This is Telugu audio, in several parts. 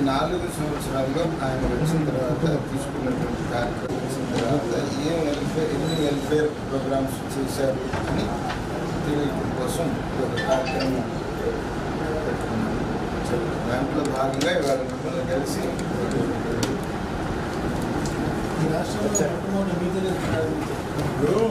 నాలుగు సంవత్సరాల్లో ఆయన వచ్చిన తర్వాత తీసుకున్నటువంటి కార్యక్రమం వచ్చిన తర్వాత ఏం వెల్ఫేర్ ఎన్ని వెల్ఫేర్ ప్రోగ్రామ్స్ చేశారు అని తెలియటం కోసం ఒక కార్యక్రమం పెట్టుకున్నాం సో దాంట్లో భాగంగా ఇవాళ మిమ్మల్ని కలిసి ఈ రాష్ట్రంలో మొట్టమొదటి మీదే ఇప్పుడు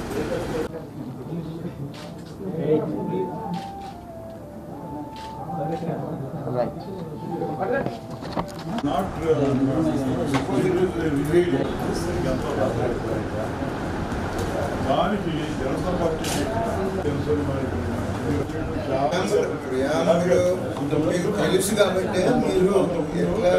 not uh, suppose it is a revealed దానికి జనతా పార్టీ తెలుసు ప్రియాంబులు మీకు తెలుసు కాబట్టి మీరు ఎట్లా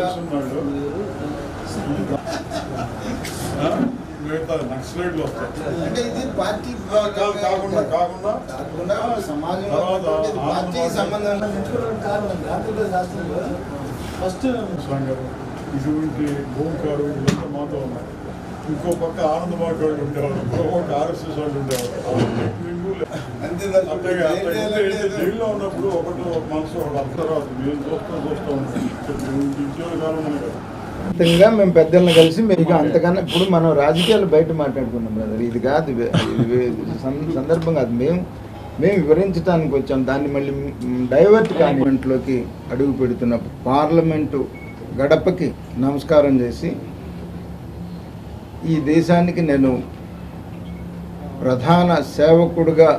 మిగతా నక్సలైట్లు వస్తారు అంటే ఇది పార్టీ కా- కాకుండా కాకుండా కాకుండా సమాజంలో తర్వాత ఉన్నటువంటి పార్టీకి సంబంధం ఎంచుకోవడానికి కారణం ఆంధ్రప్రదేశ్ రాష్ట్రంలో ఫస్ట్ గారు ఇటువంటి భూమికారు వీళ్ళంతా మాతో ఉన్నారు ఇంకో పక్క ఆనంద వాళ్ళు ఉండేవారు ఇంకో పక్క ఆర్ఎస్ఎస్ వాళ్ళు ఉండేవారు అంతే అంతేగా అంత ఇంత ఇంత జైల్లో ఉన్నప్పుడు ఒకటి ఒక మనసు ఒక అర్థం తర్వాత మేము చూస్తూ చూస్తూ ఉంటాం ఇటీవల కాలంలో కదా ఖచ్చితంగా మేము పెద్దలను కలిసి మీకు అంతకన్నా ఇప్పుడు మనం రాజకీయాలు బయట మాట్లాడుకున్నాం బ్రదర్ ఇది కాదు ఇది వే- ఇది సం- సందర్భం కాదు మేము మేము వివరించడానికి వచ్చాం దాన్ని మళ్ళీ డైవర్ట్ కాన్వెంట్లోకి అడుగు పెడుతున్న పార్లమెంటు గడపకి నమస్కారం చేసి ఈ దేశానికి నేను ప్రధాన సేవకుడుగా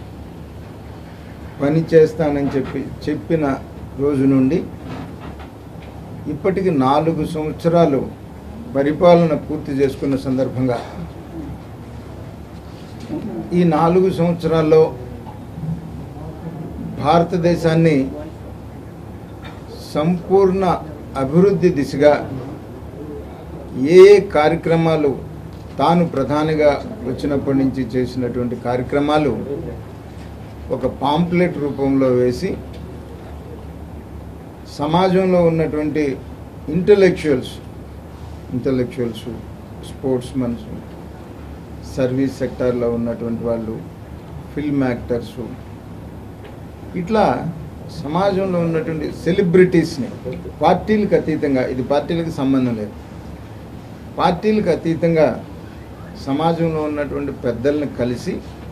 పని చేస్తానని చెప్పి చెప్పిన రోజు నుండి ఇప్పటికి నాలుగు సంవత్సరాలు పరిపాలన పూర్తి చేసుకున్న సందర్భంగా ఈ నాలుగు సంవత్సరాల్లో భారతదేశాన్ని సంపూర్ణ అభివృద్ధి దిశగా ఏ ఏ కార్యక్రమాలు తాను ప్రధానిగా వచ్చినప్పటి నుంచి చేసినటువంటి కార్యక్రమాలు ఒక పాంప్లెట్ రూపంలో వేసి సమాజంలో ఉన్నటువంటి intellectuals intellectuals sportsmen service సెక్టార్లో ఉన్నటువంటి వాళ్ళు ఫిల్మ్ యాక్టర్స్ ఇట్లా సమాజంలో ఉన్నటువంటి సెలబ్రిటీస్ని పార్టీలకు అతీతంగా ఇది పార్టీలకు సంబంధం లేదు పార్టీలకు అతీతంగా సమాజంలో ఉన్నటువంటి పెద్దల్ని కలిసి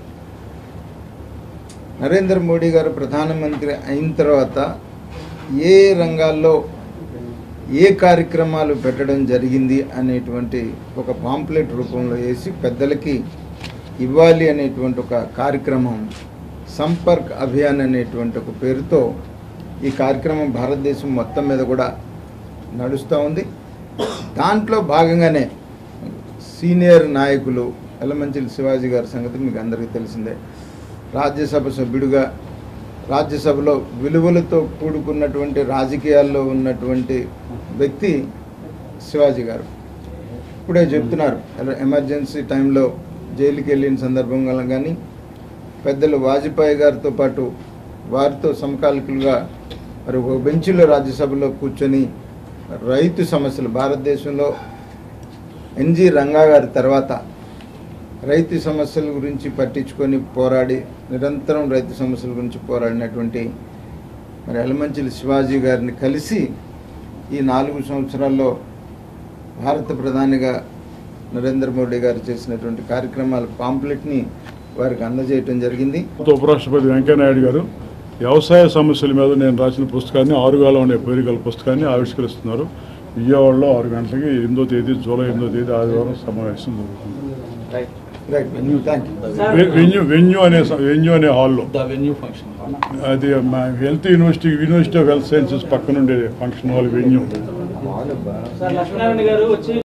నరేంద్ర మోడీ గారు ప్రధానమంత్రి అయిన తర్వాత ఏ రంగాల్లో ఏ కార్యక్రమాలు పెట్టడం జరిగింది అనేటువంటి ఒక పాంప్లెట్ రూపంలో వేసి పెద్దలకి ఇవ్వాలి అనేటువంటి ఒక కార్యక్రమం సంపర్క్ అభియాన్ అనేటువంటి ఒక పేరుతో ఈ కార్యక్రమం భారతదేశం మొత్తం మీద కూడా నడుస్తూ ఉంది దాంట్లో భాగంగానే సీనియర్ నాయకులు ఎలమంచిలి శివాజీ గారి సంగతి మీకు అందరికీ తెలిసిందే రాజ్యసభ సభ్యుడిగా రాజ్యసభలో విలువలతో కూడుకున్నటువంటి రాజకీయాల్లో ఉన్నటువంటి వ్యక్తి శివాజీ గారు ఇప్పుడే చెప్తున్నారు ఎల- ఎమర్జెన్సీ టైంలో జైలుకి వెళ్ళిన సందర్భంగా కానీ పెద్దలు వాజ్పేయి గారితో పాటు వారితో సమకాలికులుగా మరి ఒక బెంచ్లో రాజ్యసభలో కూర్చొని రైతు సమస్యలు భారతదేశంలో ఎన్జి రంగా గారి తర్వాత రైతు సమస్యల గురించి పట్టించుకొని పోరాడి నిరంతరం రైతు సమస్యల గురించి పోరాడినటువంటి మరి ఎలమంచిలి శివాజీ గారిని కలిసి ఈ నాలుగు సంవత్సరాల్లో భారత ప్రధానిగా నరేంద్ర మోడీ గారు చేసినటువంటి కార్యక్రమాల పాంప్లెట్ని వారికి అందజేయటం జరిగింది ఉపరాష్ట్రపతి వెంకయ్యనాయుడు గారు వ్యవసాయ సమస్యల మీద నేను రాసిన పుస్తకాన్ని ఆరుగాలం అనే పేరు గల పుస్తకాన్ని ఆవిష్కరిస్తున్నారు విజయవాడలో ఆరు గంటలకి ఎనిమిదో తేదీ జూలై ఎనిమిదో తేదీ ఆదివారం సమావేశం జరుగుతుంది రైట్ థ్యాంక్ యూ వె- వెన్యూ వెన్యూ అనే స- వెన్యూ అనే హాల్లో The venue function. అది మా health university university of health sciences పక్కన ఉండే function hall venue sir Lakshminarayana garu వచ్చి